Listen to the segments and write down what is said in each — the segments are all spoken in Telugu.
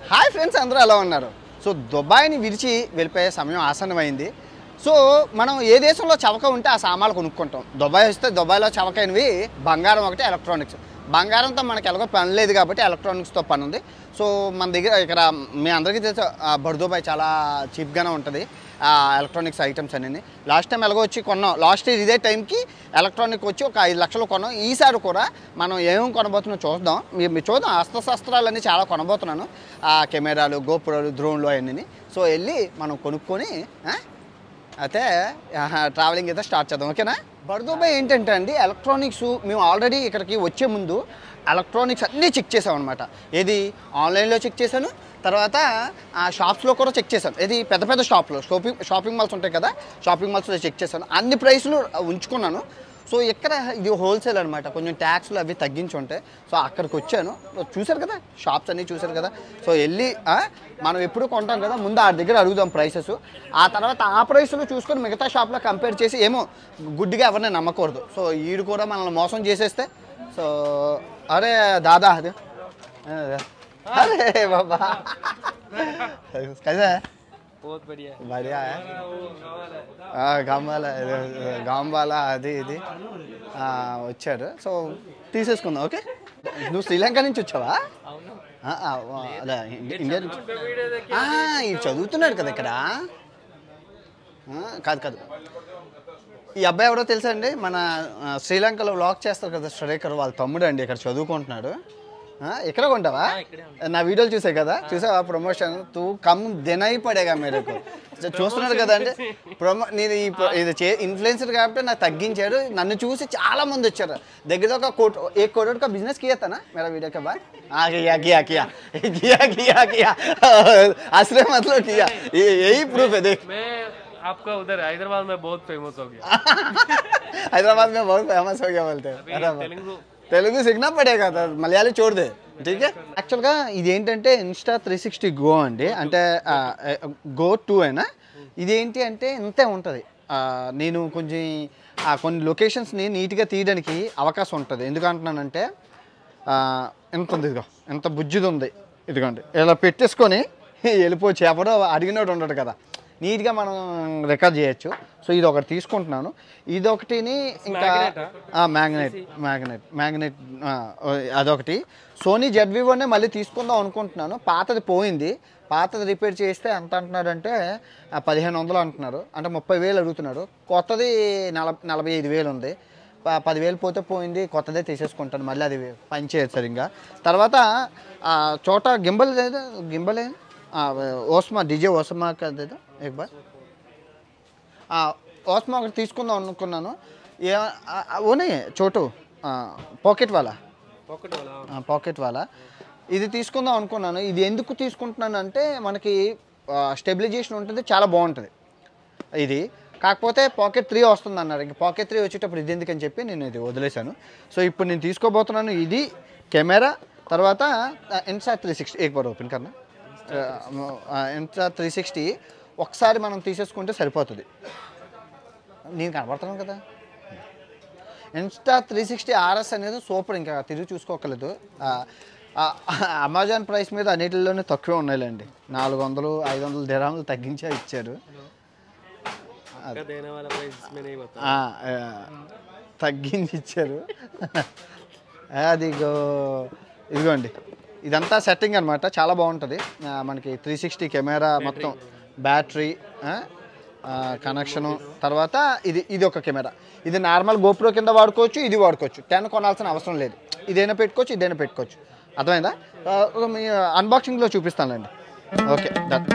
హాయ్ ఫ్రెండ్స్ అందరూ ఎలా ఉన్నారు సో దుబాయ్ని విడిచి వెళ్ళిపోయే సమయం ఆసన్నమైంది సో మనం ఏ దేశంలో చవక ఉంటే ఆ సామాన్లు కొనుక్కుంటాం దుబాయ్ వస్తే దుబాయ్లో చవకైనవి బంగారం ఒకటి ఎలక్ట్రానిక్స్ బంగారంతో మనకి ఎలాగో పని లేదు కాబట్టి ఎలక్ట్రానిక్స్తో పని ఉంది సో మన దగ్గర ఇక్కడ మీ అందరికీ తెలుసు ఆ, బర్దుబాయ్ చాలా చీప్గానే ఉంటుంది ఆ ఎలక్ట్రానిక్స్ ఐటమ్స్ అన్నీ లాస్ట్ టైం ఎలాగో వచ్చి కొన్నాం లాస్ట్ ఇయర్ ఇదే టైంకి ఎలక్ట్రానిక్ వచ్చి ఒక ఐదు లక్షలు కొన్నాం ఈసారి కూడా మనం ఏమేమి కొనబోతున్నాం చూద్దాం మీరు మీరు చూద్దాం అస్త్రశస్త్రాలన్నీ చాలా కొనబోతున్నాను ఆ కెమెరాలు గోపురాలు డ్రోన్లు అవన్నీ సో వెళ్ళి మనం కొనుక్కొని ఆ, అయితే ట్రావెలింగ్ అయితే స్టార్ట్ చేద్దాం ఓకేనా బర్దోబాయ్ ఏంటంటే అండి ఎలక్ట్రానిక్స్ మేము ఆల్రెడీ ఇక్కడికి వచ్చే ముందు ఎలక్ట్రానిక్స్ అన్నీ చెక్ చేసాం అనమాట ఏది ఆన్లైన్లో చెక్ చేశాను తర్వాత ఆ షాప్స్లో కూడా చెక్ చేశాను ఇది పెద్ద పెద్ద షాప్లో షాపింగ్ షాపింగ్ మాల్స్ ఉంటాయి కదా షాపింగ్ మాల్స్లో చెక్ చేశాను అన్ని ప్రైస్లు ఉంచుకున్నాను సో ఇక్కడ ఇది హోల్సేల్ అనమాట కొంచెం ట్యాక్స్లు అవి తగ్గించి ఉంటాయి సో అక్కడికి వచ్చాను చూశారు కదా షాప్స్ అన్నీ చూశారు కదా సో వెళ్ళి ఆ, మనం ఎప్పుడు కొంటాం కదా ముందు ఆ దగ్గర అడుగుదాం ప్రైసెస్ ఆ తర్వాత ఆ ప్రైస్లు చూసుకొని మిగతా షాప్లో కంపేర్ చేసి ఏమో గుడ్డిగా ఎవరిని నమ్మకూడదు సో ఈడు కూడా మనల్ని మోసం చేసేస్తే సో అరే దాదా అదే అరే బాబా కదే बहुत बढ़िया है बढ़िया है గాంబాల గాంబాల అది ఇది ఆ, వచ్చారు సో తీసేసుకుందాం ఓకే నువ్వు శ్రీలంక నుంచి వచ్చావా ఆ, ఆ, అదే ఇండి- ఇండియా నుంచి ఆ, ఇది చదువుతున్నాడు కదా ఇక్కడ ఆ, కాదు కాదు ఈ అబ్బాయి ఎవరో తెలుసా అండి మన ఆ, శ్రీలంకలో వ్లాగ్ చేస్తారు కదా శ్రేఖర్ వాళ్ళ తమ్ముడు అండి ఇక్కడ చదువుకుంటున్నాడు ఆ, ఇక్కడ కొంటావా నా వీడియోలు చూసే కదా చూసావా ప్రమోషన్ తూ కమ్ దినై పడేగా మీరు చూస్తున్నారు కదా అండి ప్రమో నేను ఈ ప్ర- ఇది చే ఇన్ఫ్లుయెన్సర్ కాబట్టి నాకు తగ్గించాడు నన్ను చూసి చాలా మంది వచ్చారు దగ్గర ఒక కోట్ ఏ కోటి का बिजनेस किया था ना मेरा वीडियो के बाद हाँ किया किया किया किया किया किया असली मतलब किया ये यही प्रूफ है देख मैं आपका उधर हैदराबाद में बहुत फेमस हो गया हैदराबाद में बहुत फेमस हो गया बोलते हैं अभी अरे वाह। तेलुगु తెలుగు సిగ్నా పడేగా మలయాళీ చూడదే ఠీక్ యాక్చువల్గా ఇది ఏంటంటే ఇన్స్టా త్రీ సిక్స్టీ గో అండి అంటే గో టూ అయినా ఇదేంటి అంటే ఇంతే ఉంటుంది నేను కొంచెం ఆ కొన్ని లొకేషన్స్ని నీట్గా తీయడానికి అవకాశం ఉంటుంది ఎందుకంటున్నానంటే ఆ, ఎంత ఉంది ఇదిగో ఎంత బుజ్జిది ఉంది ఇదిగోండి ఇలా పెట్టేసుకొని వెళ్ళిపోవచ్చు ఎవడో అడిగినోడు ఉండడు కదా నీట్గా మనం రికార్డ్ చేయొచ్చు సో ఇది ఒకటి తీసుకుంటున్నాను ఇది ఒకటిని ఇంకా మ్యాగ్నెట్ మ్యాగ్నెట్ మ్యాగ్నెట్ అదొకటి సోనీ జెడ్ వివోనే మళ్ళీ తీసుకుందాం అనుకుంటున్నాను పాతది పోయింది పాతది రిపేర్ చేస్తే ఎంత అంటున్నాడంటే ఆ, పదిహేను వందలు అంటున్నారు అంటే ముప్పై వేలు అడుగుతున్నాడు కొత్తది నలభై నలభై ఐదు వేలు ఉంది ప- పదివేలు పోతే పోయింది కొత్తదే తీసేసుకుంటాను మళ్ళీ అది పని చేయదు సరిగ్గా తర్వాత ఆ, చోట గింబల్ లేదా గింబల్ ఏది? ఆ, ఓస్మా డిజే ఓస్మా కదా ఎక్ బార్ ఆ, ఓస్మా ఒకటి తీసుకుందాం అనుకున్నాను ఏ ఆ, ఆ, ఓనే చోటు ఆ, పాకెట్ వాలా पॉकेट वाला ఆ, పాకెట్ వాలా ఇది తీసుకుందాం అనుకున్నాను ఇది ఎందుకు తీసుకుంటున్నాను అంటే మనకి ఆ, స్టెబిలైజేషన్ ఉంటుంది చాలా బాగుంటుంది ఇది కాకపోతే పాకెట్ త్రీ వస్తుంది అన్నారు ఇంక పాకెట్ త్రీ వచ్చేటప్పుడు ఇది ఎందుకని చెప్పి నేను ఇది వదిలేశాను సో ఇప్పుడు నేను తీసుకోబోతున్నాను ఇది కెమెరా తర్వాత ఇన్సా త్రీ సిక్స్టీ ఏక్ బార్ ఓపెన్ కన్నా ఇన్సా త్రీ సిక్స్టీ ఒకసారి మనం తీసేసుకుంటే సరిపోతుంది నేను కనబడుతున్నాను కదా ఇన్స్టా త్రీ సిక్స్టీ ఆర్ఎస్ అనేది సూపర్ ఇంకా తిరిగి చూసుకోకలేదు ఆ, ఆ, అమెజాన్ ప్రైస్ మీద అన్నిటిలోనే తక్కువే ఉన్నాయిలేండి నాలుగు వందలు ఐదు వందలు దిరాములు తగ్గించే ఇచ్చారు का देने वाला प्राइस इसमें नहीं बता ఆ, ఆ, తగ్గించి ఇచ్చారు అదిగో ఇదిగోండి ఇదంతా సెట్టింగ్ అనమాట చాలా బాగుంటుంది ఆ, మనకి త్రీ సిక్స్టీ కెమెరా మొత్తం బ్యాటరీ కనెక్షను తర్వాత ఇది ఇది ఒక కెమెరా ఇది నార్మల్ గోప్రో కింద వాడుకోవచ్చు ఇది వాడుకోవచ్చు టెన్ కొనాల్సిన అవసరం లేదు ఇదైనా పెట్టుకోవచ్చు ఇదైనా పెట్టుకోవచ్చు అర్థమైందా ఆ, ఒక మీ అన్బాక్సింగ్లో చూపిస్తానులేండి ఓకే డన్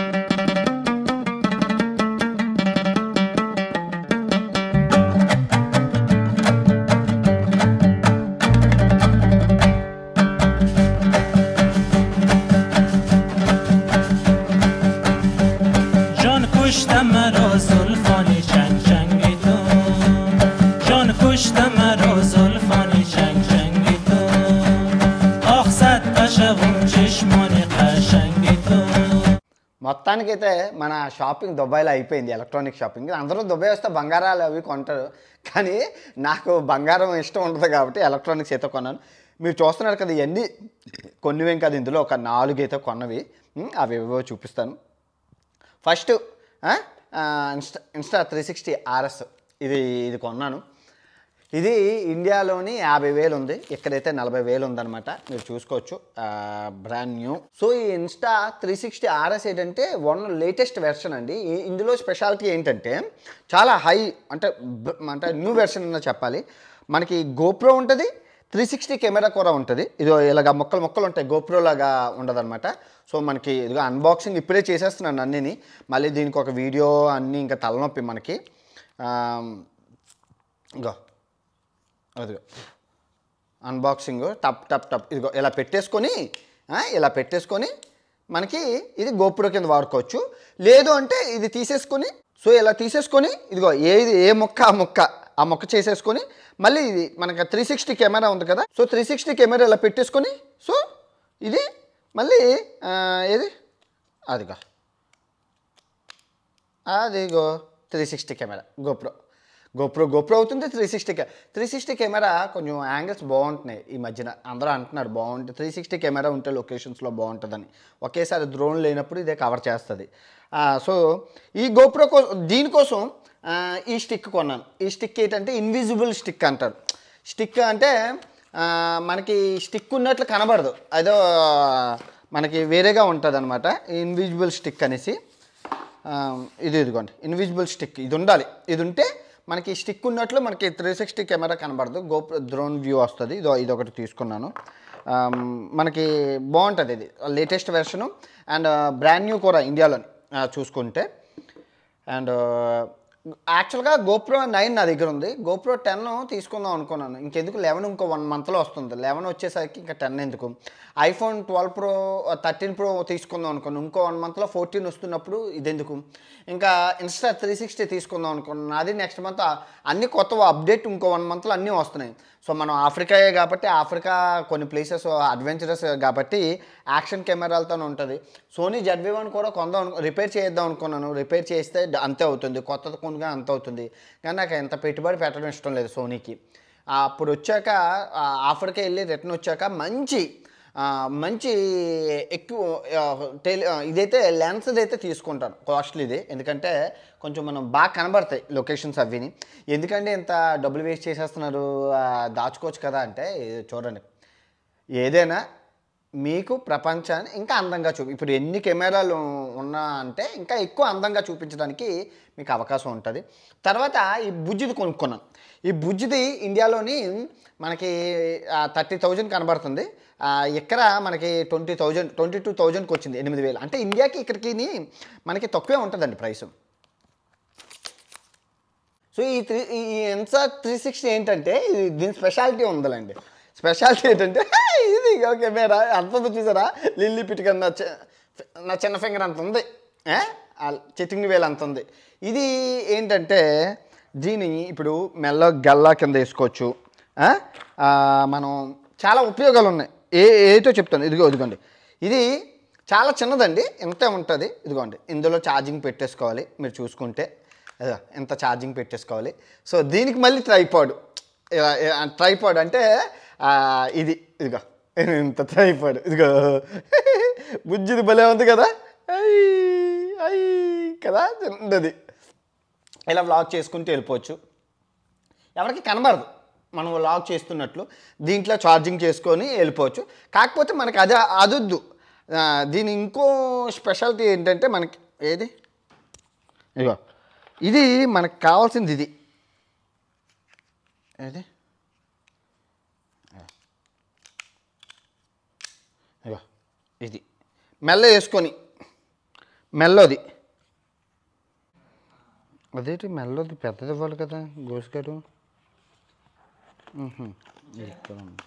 جان کشتم مرا زلفان چنگ چنگ تو جان کشتم مرا زلفان چنگ چنگ تو آخ صد قشقم چشمان قشنگ تو మొత్తానికైతే మన షాపింగ్ దుబాయ్లో అయిపోయింది ఎలక్ట్రానిక్ షాపింగ్ అందరూ దుబాయ్ వస్తే బంగారాలు అవి కొంటారు కానీ నాకు బంగారం ఇష్టం ఉంటుంది కాబట్టి ఎలక్ట్రానిక్స్ అయితే కొన్నాను మీరు చూస్తున్నారు కదా ఇవన్నీ కొన్నివేం కాదు ఇందులో ఒక నాలుగైతే కొన్నవి ఉమ్, అవి ఏవో చూపిస్తాను ఫస్ట్ ఆ, ఆ, Insta Insta three sixty RS ఇది ఇది కొన్నాను ఇది ఇండియాలోని యాభై వేలు ఉంది ఇక్కడైతే నలభై వేలు ఉందన్నమాట మీరు చూసుకోవచ్చు బ్రాండ్ న్యూ సో ఈ ఇన్స్టా త్రీ సిక్స్టీ ఆర్ఎస్ ఏంటంటే వన్ లేటెస్ట్ వెర్షన్ అండి ఈ- ఇందులో స్పెషాలిటీ ఏంటంటే చాలా హై అంటే బ- అంటే న్యూ వెర్షన్ అన్న చెప్పాలి మనకి గోప్రో ఉంటుంది త్రీ సిక్స్టీ కెమెరా కూడా ఉంటుంది ఇది ఇలాగ మొక్కలు మొక్కలు ఉంటాయి గోప్రో లాగా ఉండదన్నమాట సో మనకి ఇదిగో అన్బాక్సింగ్ ఇప్పుడే చేసేస్తున్నాను అన్నీని మళ్ళీ దీనికి ఒక వీడియో అన్నీ ఇంకా తలనొప్పి మనకి ఆమ్, ఇగో అదిగో అన్బాక్సింగ్ టప్ టప్ టప్ ఇదిగో ఇలా పెట్టేసుకొని ఆ, ఇలా పెట్టేసుకొని మనకి ఇది గోపురం కింద వాడుకోవచ్చు లేదు అంటే ఇది తీసేసుకొని సో ఇలా తీసేసుకొని ఇదిగో ఏది ఏ మొక్క ఆ మొక్క ఆ మొక్క చేసేసుకొని మళ్ళీ ఇది మనకి త్రీ సిక్స్టీ కెమెరా ఉంది కదా సో త్రీ సిక్స్టీ కెమెరా ఇలా పెట్టేసుకొని సో ఇది మళ్ళీ ఆ, ఏది అదిగో అదిగో three sixty camera GoPro GoPro GoPro అవుతుంది three sixty K three sixty camera కొంచెం యాంగిల్స్ బాగుంటున్నాయి ఈ మధ్యన అందరూ అంటున్నారు బాగుంటుంది త్రీ సిక్స్టీ కెమెరా ఉంటే లొకేషన్స్లో బాగుంటుందని ఒకేసారి డ్రోన్ లేనప్పుడు ఇదే కవర్ చేస్తుంది ఆ, సో ఈ గోప్రో కో దీనికోసం ఆ, ఈ స్టిక్ కొన్నాను ఈ స్టిక్ ఏంటంటే ఇన్విజిబుల్ స్టిక్ అంటారు స్టిక్ అంటే ఆ, మనకి స్టిక్ ఉన్నట్లు కనబడదు అదో మనకి వేరేగా ఉంటుంది అనమాట ఇన్విజిబుల్ స్టిక్ అనేసి ఆ, ఇది ఇదిగోండి ఇన్విజిబుల్ స్టిక్ ఇది ఉండాలి ఇది ఉంటే మనకి స్టిక్ ఉన్నట్లు మనకి త్రీ సిక్స్టీ కెమెరా కనబడదు గోప్రో డ్రోన్ వ్యూ వస్తుంది ఇదో ఇది ఒకటి తీసుకున్నాను ఆమ్, మనకి బాగుంటుంది ఇది latest version and brand new కూడా ఇండియాలో చూసుకుంటే అండ్ యాక్చువల్గా గోప్రో నైన్ నా దగ్గర ఉంది గోప్రో టెన్ తీసుకుందాం అనుకున్నాను ఇంకెందుకు లెవెన్ ఇంకో వన్ మంత్లో వస్తుంది లెవెన్ వచ్చేసరికి ఇంకా టెన్ ఎందుకు iPhone twelve pro thirteen pro తీసుకుందాం అనుకున్నాను ఇంకో వన్ మంత్లో ఫోర్టీన్ వస్తున్నప్పుడు ఇదెందుకు ఇంకా ఇన్స్టా త్రీ సిక్స్టీ తీసుకుందాం అనుకున్నాను అది నెక్స్ట్ మంత్ అన్ని కొత్త అప్డేట్ ఇంకో వన్ మంత్లో అన్నీ వస్తున్నాయి సో మనం ఆఫ్రికాయే కాబట్టి ఆఫ్రికా కొన్ని ప్లేసెస్ అడ్వెంచరస్ కాబట్టి యాక్షన్ కెమెరాలతో ఉంటుంది సోనీ జడ్వీ వన్ కూడా కొందాం అను- రిపేర్ చేద్దాం అనుకున్నాను రిపేర్ చేస్తే డ- అంతే అవుతుంది కొత్తది కొనుగా అంత అవుతుంది కానీ నాకు ఎంత పెట్టుబడి పెట్టడం ఇష్టం లేదు సోనీకి ఆ, అప్పుడు వచ్చాక ఆ, ఆఫ్రికా వెళ్ళి రిటర్న్ వచ్చాక మంచి ఆ, మంచి ఎక్కువ ఆ, టెలి ఆ, ఇదైతే లెన్స్ అయితే తీసుకుంటాను కాస్ట్లీది ఎందుకంటే కొంచెం మనం బాగా కనబడతాయి లొకేషన్స్ అవిని ఎందుకంటే ఇంత డబ్బులు వేస్ట్ చేసేస్తున్నారు ఆ, దాచుకోవచ్చు కదా అంటే ఇది చూడండి ఏదైనా మీకు ప్రపంచాన్ని ఇంకా అందంగా చూపి ఇప్పుడు ఎన్ని కెమెరాలు ఉన్నా అంటే ఇంకా ఎక్కువ అందంగా చూపించడానికి మీకు అవకాశం ఉంటుంది తర్వాత ఈ బుజ్జిది కొనుక్కున్నాను ఈ బుజ్జిది ఇండియాలోని మనకి థర్టీ థౌజండ్ కనబడుతుంది ఆ, ఇక్కడ మనకి ట్వంటీ థౌజండ్ ట్వంటీ టూ థౌజండ్కి వచ్చింది ఎనిమిది వేలు అంటే ఇండియాకి ఇక్కడికి మనకి తక్కువే ఉంటుందండి ప్రైస్ సో ఈ త్రీ ఈ ఎన్సార్ త్రీ సిక్స్టీ ఏంటంటే ఇది దీని స్పెషాలిటీ ఉందండి స్పెషాలిటీ ఏంటంటే ఇది ఓకే మేరా అంత ఉంది చూసారా లిల్లీ పిటిక నా చి- నా చిన్న ఫింగర్ అంత ఉంది ఏ? ఆ చిటింగ్ వేలు అంత ఉంది ఇది ఏంటంటే దీని ఇప్పుడు మెల్ల గల్లా కింద వేసుకోవచ్చు ఆ? ఆ, మనం చాలా ఉపయోగాలు ఉన్నాయి ఏ ఏటో చెప్తాను ఇదిగో ఇదిగోండి ఇది చాలా చిన్నదండి ఇంతే ఉంటుంది ఇదిగోండి ఇందులో ఛార్జింగ్ పెట్టేసుకోవాలి మీరు చూసుకుంటే ఇదిగో ఇంత ఛార్జింగ్ పెట్టేసుకోవాలి సో దీనికి మళ్ళీ ట్రైపాడ్ ట్రైపాడ్ అంటే ఆ, ఇది ఇదిగో ఇంత ట్రైపాడ్ ఇదిగో బుజ్జిది భలే ఉంది కదా అయ్యి అయ్యి కదా చిన్నది ఇలా వ్లాగ్ చేసుకుంటూ వెళ్ళిపోవచ్చు ఎవరికి కనబడదు మనం లాక్ చేస్తున్నట్లు దీంట్లో ఛార్జింగ్ చేసుకొని వెళ్ళిపోవచ్చు కాకపోతే మనకి అది అదొద్దు ఆ, దీని ఇంకో స్పెషాలిటీ ఏంటంటే మనకి ఏది ఇగో ఇది మనకు కావాల్సింది ఇది ఏది ఇగో ఇది మెల్ల వేసుకొని మెల్లది అదేంటి మెల్లది పెద్దది ఇవ్వాలి కదా గోసుగారు మ్మ్హ. ఇక్కడ ఉంది.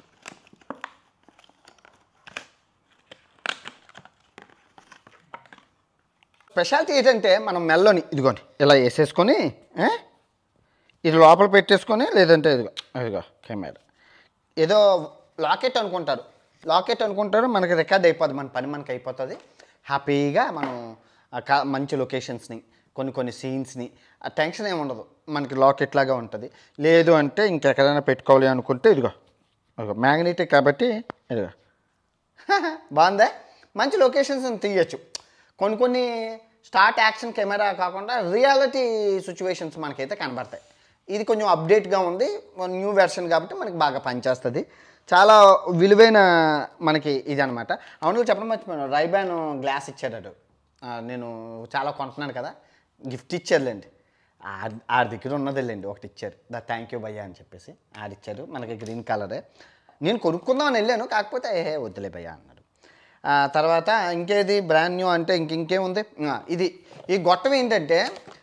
స్పెషాలిటీ ఏంటంటే మనం మెల్లోని ఇదిగోండి ఇలా వేసేసుకొని ఏ? ఇది లోపల పెట్టేసుకొని లేదంటే ఇదిగో ఇదిగో కెమెరా ఏదో లాకెట్ అనుకుంటారు లాకెట్ అనుకుంటారు మనకి రికార్డ్ అయిపోద్ది మన పని మనకి అయిపోతుంది హ్యాపీగా మనం ఆ కా- మంచి లొకేషన్స్ని కొన్ని కొన్ని సీన్స్ని ఆ టెన్షన్ ఏమి ఉండదు మనకి లాకెట్ లాగా ఉంటుంది లేదు అంటే ఇంకెక్కడైనా పెట్టుకోవాలి అనుకుంటే ఇదిగో ఒక మ్యాగ్నెటిక్ కాబట్టి ఇదిగో బాగుందా మంచి లొకేషన్స్ తీయచ్చు కొన్ని కొన్ని స్టార్ట్ యాక్షన్ కెమెరా కాకుండా రియాలిటీ సిచ్యువేషన్స్ మనకైతే కనబడతాయి ఇది కొంచెం అప్డేట్గా ఉంది న్యూ వెర్షన్ కాబట్టి మనకి బాగా పనిచేస్తుంది చాలా విలువైన మనకి ఇది అనమాట అవును చెప్పడం మర్చిపోయాను రైబాన్ గ్లాస్ ఇచ్చాడు ఆ, నేను చాలా కొంటున్నాను కదా గిఫ్ట్ ఇచ్చారులేండి ఆ- ఆడి దగ్గర ఉన్నదిలేండి ఒకటి ఇచ్చారు దా థ్యాంక్ యూ భయ్యా అని చెప్పేసి ఆడిచ్చారు మనకి గ్రీన్ కలరే నేను కొనుక్కుందామని వెళ్ళాను కాకపోతే ఏ వద్దులే భయ్యా అన్నాడు ఆ, తర్వాత ఇంకేది బ్రాండ్ న్యూ అంటే ఇంక ఇంకేముంది ఆ, ఇది ఈ గొట్టం ఏంటంటే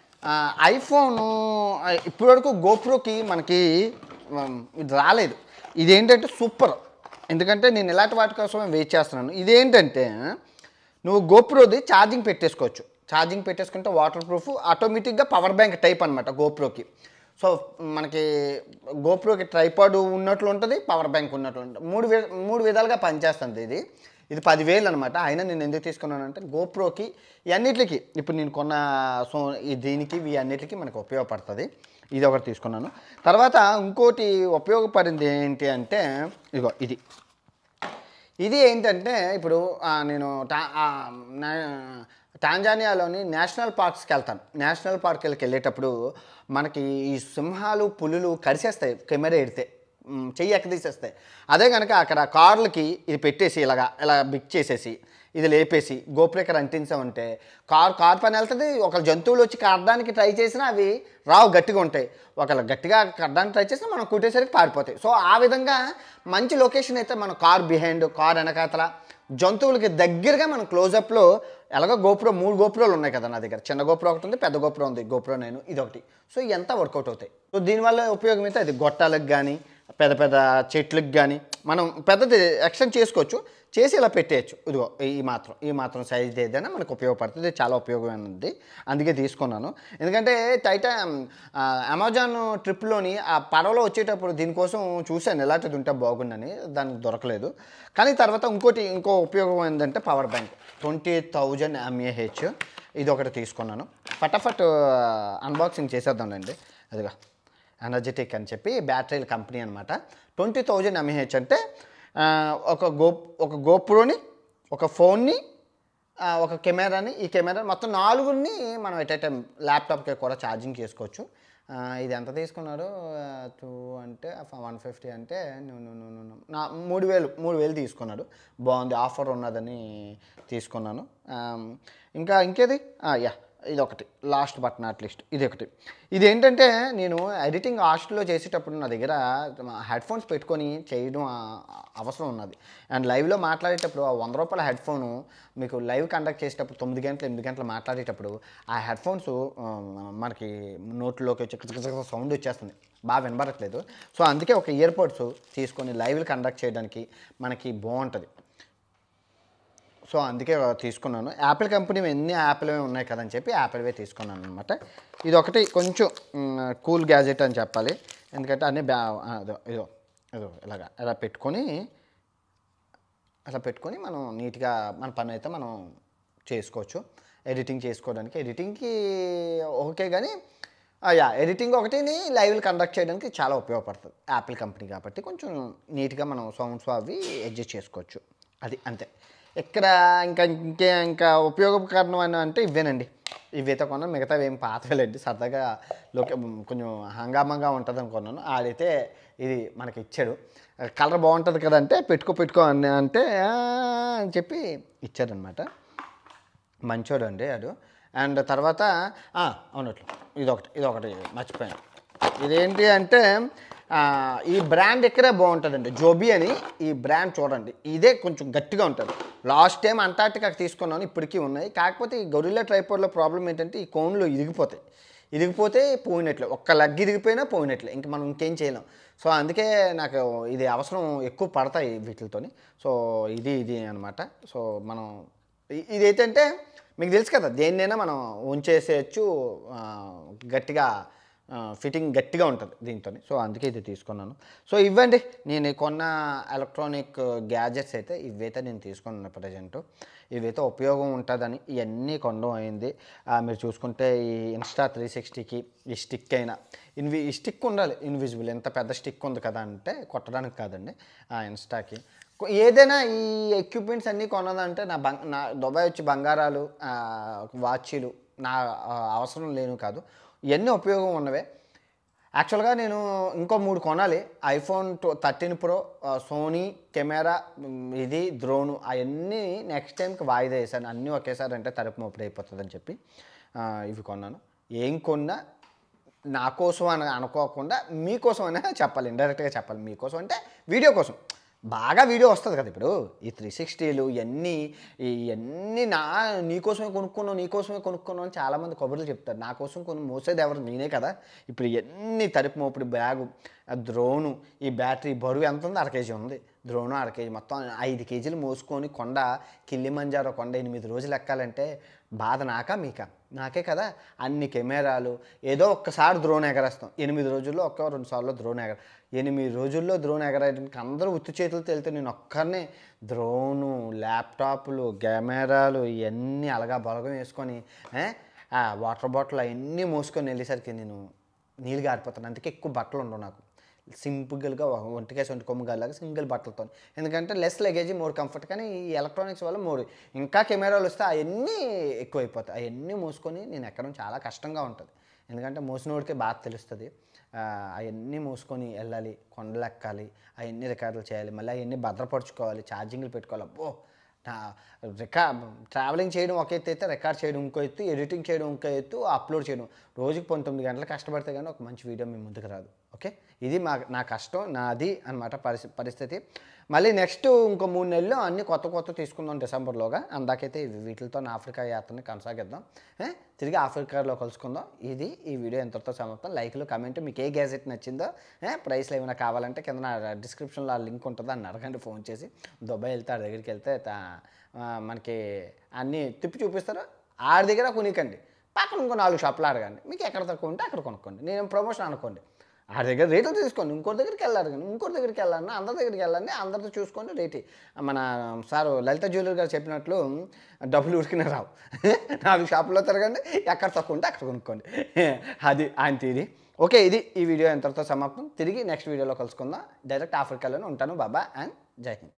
ఐఫోన్ ఇప్పటివరకు గోప్రోకి మనకి ఉమ్, ఇది రాలేదు ఇది ఏంటంటే సూపర్ ఎందుకంటే నేను ఇలాంటి వాటి కోసమే వెయిట్ చేస్తున్నాను ఇదేంటంటే నువ్వు గోప్రోది ఛార్జింగ్ పెట్టేసుకోవచ్చు ఛార్జింగ్ పెట్టేసుకుంటే వాటర్ ప్రూఫ్ ఆటోమేటిక్గా పవర్ బ్యాంక్ టైప్ అనమాట గోప్రోకి సో మనకి గోప్రోకి ట్రైపాడ్ ఉన్నట్లు ఉంటుంది పవర్ బ్యాంక్ ఉన్నట్లు ఉంటుంది మూడు వి మూడు విధాలుగా పనిచేస్తుంది ఇది ఇది పదివేలు అనమాట అయినా నేను ఎందుకు తీసుకున్నానంటే గోప్రోకి ఇవన్నిటికి ఇప్పుడు నేను కొన్న సో ఈ దీనికి ఈ అన్నిటికీ మనకు ఉపయోగపడుతుంది ఇది ఒకటి తీసుకున్నాను తర్వాత ఇంకోటి ఉపయోగపడింది ఏంటి అంటే ఇదిగో ఇది ఇది ఏంటంటే ఇప్పుడు ఆ, నేను టా ఆ, నా- టాంజానియాలోని నేషనల్ పార్క్స్కి వెళ్తాను నేషనల్ పార్క్కి వెళ్ళేటప్పుడు మనకి ఈ సింహాలు పులులు కరిసేస్తాయి కెమెరా ఎడితే మ్, చెయ్యి ఎక్కదీసేస్తాయి అదే కనుక అక్కడ కార్లకి ఇది పెట్టేసి ఇలాగా ఇలా బిక్ చేసేసి ఇది లేపేసి గోపురేకర్ అంటించామంటే కార్ కార్ పని వెళ్తుంది ఒక జంతువులు వచ్చి కట్టడానికి ట్రై చేసినా అవి రావు గట్టిగా ఉంటాయి ఒకవేళ గట్టిగా కట్టడానికి ట్రై చేసినా మనం కుట్టేసరికి పారిపోతాయి సో ఆ విధంగా మంచి లొకేషన్ అయితే మన కార్ బిహైండ్ కార్ వెనకాతల జంతువులకి దగ్గరగా మనం క్లోజప్లో ఎలాగో గోపురం మూడు గోపురాలు ఉన్నాయి కదా నా దగ్గర చిన్న గోపురం ఒకటి ఉంది పెద్ద గోపురం ఉంది గోపురం నేను ఇది ఒకటి సో ఎంత వర్కౌట్ అవుతాయి సో దీనివల్ల ఉపయోగం అయితే అది గొట్టాలకు కానీ పెద్ద పెద్ద చెట్లకు కానీ మనం పెద్దది ఎక్స్టెండ్ చేసుకోవచ్చు చేసి ఇలా పెట్టేయచ్చు ఇదిగో ఈ మాత్రం ఈ మాత్రం సైజ్ ఏదైనా మనకు ఉపయోగపడుతుంది చాలా ఉపయోగమైనది అందుకే తీసుకున్నాను ఎందుకంటే టైటా ఆ, అమెజాన్ ట్రిప్లోని ఆ పడవలో వచ్చేటప్పుడు దీనికోసం చూశాను ఎలాంటిది ఉంటే బాగుండని దానికి దొరకలేదు కానీ తర్వాత ఇంకోటి ఇంకో ఉపయోగం ఏంటంటే power bank twenty thousand M A H ఇది ఒకటి తీసుకున్నాను ఫటాఫట్ అన్బాక్సింగ్ చేసేద్దాంలేండి అదిగా ఎనర్జెటిక్ అని చెప్పి బ్యాటరీల కంపెనీ అనమాట ట్వంటీ థౌజండ్ ఎంఏహెచ్ అంటే ఆ, ఒక గో ఒక గోప్రోని ఒక ఫోన్ని ఆ, ఒక కెమెరాని ఈ కెమెరా మొత్తం నాలుగుని మనం ఎట్ ఏ టైం ల్యాప్టాప్కి కూడా ఛార్జింగ్ చేసుకోవచ్చు ఆ, ఇది ఎంత తీసుకున్నారు టూ అంటే వన్ ఫిఫ్టీ అంటే ను- ను- ను- ను- ను- నా మూడు వేలు మూడు వేలు తీసుకున్నాడు బాగుంది ఆఫర్ ఉన్నదని తీసుకున్నాను ఆ, ఇంకా ఇంకేది ఆ, యా ఇది ఒకటి లాస్ట్ బట్ నాట్ లిస్ట్ ఇది ఒకటి ఇది ఏంటంటే నేను ఎడిటింగ్ హాస్టల్లో చేసేటప్పుడు నా దగ్గర హెడ్ ఫోన్స్ పెట్టుకొని చేయడం ఆ, అవసరం ఉన్నది అండ్ లైవ్లో మాట్లాడేటప్పుడు ఆ వంద రూపాయల హెడ్ ఫోను మీకు లైవ్ కండక్ట్ చేసేటప్పుడు తొమ్మిది గంటలు ఎనిమిది గంటలు మాట్లాడేటప్పుడు ఆ హెడ్ ఫోన్స్ మనకి నోట్లోకి వచ్చి సౌండ్ వచ్చేస్తుంది బాగా వినబడట్లేదు సో అందుకే ఒక ఇయర్ పోడ్స్ తీసుకొని లైవ్లు కండక్ట్ చేయడానికి మనకి బాగుంటుంది సో అందుకే తీసుకున్నాను యాపిల్ కంపెనీ ఎన్ని యాపిల్ ఉన్నాయి కదని చెప్పి యాపిల్వే తీసుకున్నాను అనమాట ఇది ఒకటి కొంచెం కూల్ గ్యాజెట్ అని చెప్పాలి ఎందుకంటే అన్నీ బ్యా ఆ, ఇదో ఇదో ఇదో ఇలాగా ఇలా పెట్టుకొని అలా పెట్టుకొని మనం నీట్గా మన పని అయితే మనం చేసుకోవచ్చు ఎడిటింగ్ చేసుకోవడానికి ఎడిటింగ్కి ఓకే కానీ ఆ, యా ఎడిటింగ్ ఒకటిని లైవ్లు కండక్ట్ చేయడానికి చాలా ఉపయోగపడుతుంది యాపిల్ కంపెనీ కాబట్టి కొంచెం నీట్గా మనం సౌండ్స్ అవి అడ్జస్ట్ చేసుకోవచ్చు అది అంతే ఇక్కడ ఇంకా ఇంకే ఇంకా ఉపయోగకరణం అంటే ఇవేనండి ఇవైతే కొన్నాను మిగతా ఏం పాతవేలండి సరదాగా లోకే కొంచెం హంగామంగా ఉంటుంది అనుకున్నాను ఆడైతే ఇది మనకి ఇచ్చాడు కలర్ బాగుంటుంది కదా అంటే పెట్టుకో పెట్టుకో అని అంటే "ఆ" అని చెప్పి ఇచ్చారనమాట మంచోడు అండి అడు అండ్ తర్వాత ఆ, అవునట్లు ఇదొకటి ఇదొకటి మర్చిపోయాను ఇదేంటి అంటే ఆ, ఈ బ్రాండ్ ఇక్కడే బాగుంటుందండి జోబీ అని ఈ బ్రాండ్ చూడండి ఇదే కొంచెం గట్టిగా ఉంటుంది లాస్ట్ టైం అంటార్టికాకి తీసుకున్నాను ఇప్పటికీ ఉన్నాయి కాకపోతే ఈ గొరిల్లా ట్రైపోర్డ్లో ప్రాబ్లం ఏంటంటే ఈ కోన్లు ఇరిగిపోతాయి ఇరిగిపోతే పోయినట్లే ఒక్క లగ్ ఇరిగిపోయినా పోయినట్లే ఇంక మనం ఇంకేం చేయలేం సో అందుకే నాకు ఇది అవసరం ఎక్కువ పడతాయి వీటితోని సో ఇది ఇది అనమాట సో మనం ఇ- ఇది ఏంటంటే మీకు తెలుసు కదా దేన్నైనా మనం ఉంచేసేయచ్చు ఆ, గట్టిగా ఫిట్టింగ్ గట్టిగా ఉంటుంది దీంతో సో అందుకే ఇది తీసుకున్నాను సో ఇవ్వండి నేను కొన్న ఎలక్ట్రానిక్ గ్యాజెట్స్ అయితే ఇవైతే నేను తీసుకున్నాను ప్రజెంట్ ఇవైతే ఉపయోగం ఉంటుందని ఇవన్నీ కొనడం అయింది ఆ, మీరు చూసుకుంటే ఈ ఇన్స్టా త్రీ సిక్స్టీకి ఈ స్టిక్ అయినా ఇన్వి ఈ స్టిక్ ఉండాలి ఇన్విజిబుల్ ఎంత పెద్ద స్టిక్ ఉంది కదా అంటే కొట్టడానికి కాదండి ఆ ఇన్స్టాకి కొ- ఏదైనా ఈ ఎక్విప్మెంట్స్ అన్నీ కొన్నదంటే నా బంగ్ నా దుబాయ్ వచ్చి బంగారాలు ఆ, వాచీలు నా ఆ, అవసరం లేను కాదు ఇవన్నీ ఉపయోగం ఉన్నవే యాక్చువల్గా నేను ఇంకో మూడు కొనాలి iPhone two thirteen pro Sony camera మ్, ఇది డ్రోను అవన్నీ నెక్స్ట్ టైంకి వాయిదా వేసాను అన్నీ ఒకేసారి అంటే తలుపు మోపుడు అయిపోతుందని చెప్పి ఆ, ఇవి కొన్నాను ఏం కొన్నా నా కోసం అని అనుకోకుండా మీకోసం అనే చెప్పాలి ఇండైరెక్ట్గా చెప్పాలి మీకోసం అంటే వీడియో కోసం బాగా వీడియో వస్తుంది కదా ఇప్పుడు ఈ త్రీ సిక్స్టీలు ఇవన్నీ ఇవన్నీ నా నీకోసమే కొనుక్కున్నావు నీకోసమే కొనుక్కున్నావు అని చాలామంది కబుర్లు చెప్తారు నా కోసం కొన్ని మోసేది ఎవరు నేనే కదా ఇప్పుడు ఇవన్నీ తలుపు మోపుడు బ్యాగు ఆ ద్రోణు ఈ బ్యాటరీ బరువు ఎంత ఉంది అర కేజీ ఉంది ద్రోణు అర కేజీ మొత్తం ఐదు కేజీలు మోసుకొని కొండ కిల్లిమంజారో కొండ ఎనిమిది రోజులు ఎక్కాలంటే బాధ నాకా మీకా నాకే కదా అన్ని కెమెరాలు ఏదో ఒక్కసారి ద్రోణ్ ఎగరేస్తాం ఎనిమిది రోజుల్లో ఒక్క రెండు సార్లు ద్రోణ్ ఎగర ఎనిమిది రోజుల్లో ద్రోణ్ ఎగరేయడానికి అందరూ ఉత్తి చేతులతో వెళ్తే నేను ఒక్కరినే ద్రోణు ల్యాప్టాప్లు కెమెరాలు ఇవన్నీ అలగా బలగం వేసుకొని ఏ, ఆ వాటర్ బాటిల్ అవన్నీ మోసుకొని వెళ్ళేసరికి నేను నీళ్ళు గారిపోతాను అందుకే ఎక్కువ బట్టలు ఉండవు నాకు సింపుల్గా ఒంటికేసి ఒంటి కొమ్ము గాలిలాగా సింగిల్ బట్టలతో ఎందుకంటే లెస్ లగేజ్ మోర్ కంఫర్ట్ కానీ ఈ ఎలక్ట్రానిక్స్ వల్ల మోర్ ఇంకా కెమెరాలు వస్తే అవన్నీ ఎక్కువైపోతాయి అవన్నీ మోసుకొని నేను ఎక్కడం చాలా కష్టంగా ఉంటుంది ఎందుకంటే మోసినోడికే బాగా తెలుస్తుంది అవన్నీ మోసుకొని వెళ్ళాలి కొండలు ఎక్కాలి అవన్నీ రికార్డులు చేయాలి మళ్ళీ అవన్నీ భద్రపరుచుకోవాలి ఛార్జింగ్లు పెట్టుకోవాలి అబ్బో నా రికా ట్రావెలింగ్ చేయడం ఒక ఎత్తు అయితే రికార్డ్ చేయడం ఇంకో ఎత్తు ఎడిటింగ్ చేయడం ఇంకో ఎత్తు అప్లోడ్ చేయడం రోజుకి పంతొమ్మిది గంటలు కష్టపడితే కానీ ఒక మంచి వీడియో మీ ముందుకు రాదు ఓకే ఇది మా నా కష్టం నాది అనమాట పరిస్థితి పరిస్థితి మళ్ళీ నెక్స్ట్ ఇంకో మూడు నెలలు అన్ని కొత్త కొత్త తీసుకుందాం డిసెంబర్లోగా అందాకైతే ఇవి వీటితో నా ఆఫ్రికా యాత్రని కొనసాగిద్దాం ఏ? తిరిగి ఆఫ్రికాలో కలుసుకుందాం ఇది ఈ వీడియో ఎంతతో సమాప్తం లైక్లు కమెంట్ మీకు ఏ గ్యాజెట్ నచ్చిందో ఏ? ప్రైస్లు ఏమైనా కావాలంటే కింద నా డిస్క్రిప్షన్లో ఆ లింక్ ఉంటుంది అని అడగండి ఫోన్ చేసి దుబాయ్ వెళ్తే ఆడి దగ్గరికి వెళ్తే తా- ఆ, మనకి అన్నీ తిప్పి చూపిస్తారు ఆడి దగ్గర కొనికండి పక్కన ఇంకో నాలుగు షాపులు అడగండి మీకు ఎక్కడ తక్కువ ఉంటే అక్కడ కొనుక్కోండి నేను ప్రమోషన్ అనుకోండి ఆ దగ్గర రేట్లు తీసుకోండి ఇంకోటి దగ్గరికి వెళ్ళారు కానీ ఇంకోటి దగ్గరికి వెళ్ళాలని అందరి దగ్గరికి వెళ్ళండి అందరితో చూసుకొని రేటు మన సార్ లలిత జ్యువెలర్ గారు చెప్పినట్లు డబ్బులు ఉరికిన రావు నాలుగు షాపుల్లో తిరగండి ఎక్కడ తక్కువ ఉంటే అక్కడ కొనుక్కోండి అది ఆయన తీరి ఓకే ఇది ఈ వీడియో ఎంతటితో సమాప్తం తిరిగి నెక్స్ట్ వీడియోలో కలుసుకుందాం డైరెక్ట్ ఆఫ్రికాలోనే ఉంటాను బాబా అండ్ జై హింద్